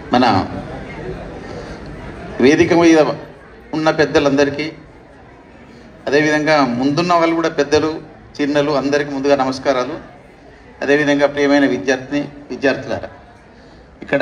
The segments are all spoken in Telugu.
మన వేదిక మీద ఉన్న పెద్దలందరికీ అదేవిధంగా ముందున్న వాళ్ళు కూడా పెద్దలు చిన్నలు అందరికీ ముందుగా నమస్కారాలు అదేవిధంగా ప్రియమైన విద్యార్థిని విద్యార్థులారా ఇక్కడ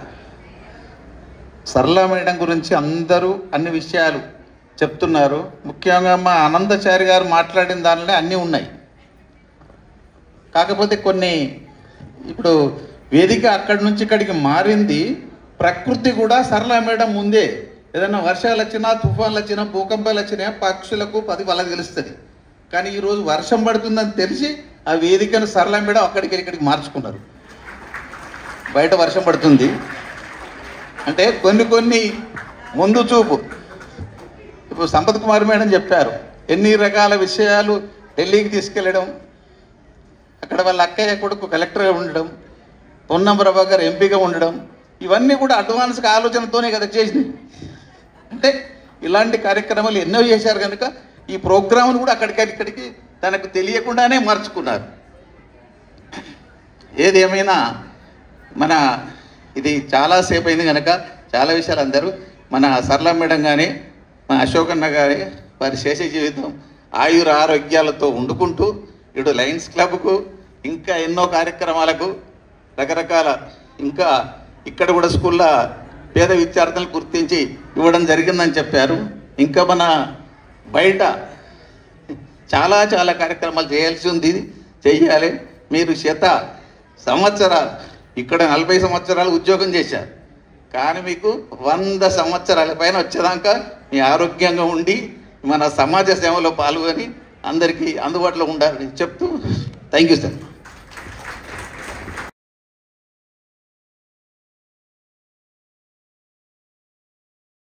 సరళ మేడం గురించి అందరూ అన్ని విషయాలు చెప్తున్నారు ముఖ్యంగా మా ఆనందచారి గారు మాట్లాడిన దానిలో అన్నీ ఉన్నాయి కాకపోతే కొన్ని ఇప్పుడు వేదిక అక్కడి నుంచి ఇక్కడికి మారింది ప్రకృతి కూడా సరళ మేడం ముందే ఏదైనా వర్షాలు వచ్చినా తుఫాన్లు వచ్చినా భూకంపాలు వచ్చినా పక్షులకు పది వాళ్ళకి తెలుస్తుంది కానీ ఈరోజు వర్షం పడుతుందని తెలిసి ఆ వేదికను సరళ మేడం అక్కడికి ఇక్కడికి మార్చుకున్నారు బయట వర్షం పడుతుంది అంటే కొన్ని కొన్ని ముందు చూపు ఇప్పుడు సంపత్ కుమార్ మేడం చెప్పారు ఎన్ని రకాల విషయాలు ఢిల్లీకి తీసుకెళ్ళడం అక్కడ వాళ్ళ అక్కయ్య కొడుకు కలెక్టర్గా ఉండడం పొన్నం ప్రభాకర్ ఎంపీగా ఉండడం ఇవన్నీ కూడా అడ్వాన్స్గా ఆలోచనతోనే కదా చేసింది అంటే ఇలాంటి కార్యక్రమాలు ఎన్నో చేశారు కనుక ఈ ప్రోగ్రామ్ను కూడా అక్కడికి ఇక్కడికి తనకు తెలియకుండానే మార్చుకున్నారు ఏది ఏమైనా మన ఇది చాలాసేపు అయింది కనుక చాలా విషయాలు అందరూ మన సరళ మేడం కానీ మన అశోక్ అన్న గారి వారి శేష జీవితం ఆయుర ఆరోగ్యాలతో వండుకుంటూ ఇటు లయన్స్ క్లబ్కు ఇంకా ఎన్నో కార్యక్రమాలకు రకరకాల ఇంకా ఇక్కడ కూడా స్కూల్లో పేద విద్యార్థులను గుర్తించి ఇవ్వడం జరిగిందని చెప్పారు ఇంకా మన బయట చాలా చాలా కార్యక్రమాలు చేయాల్సి ఉంది చెయ్యాలి మీరు శత సంవత్సరాలు ఇక్కడ నలభై సంవత్సరాలు ఉద్యోగం చేశారు కానీ మీకు వంద సంవత్సరాల పైన వచ్చేదాకా మీ ఆరోగ్యంగా ఉండి మన సమాజ సేవలో పాల్గొని అందరికీ అందుబాటులో ఉండాలని చెప్తూ థ్యాంక్ యూ సార్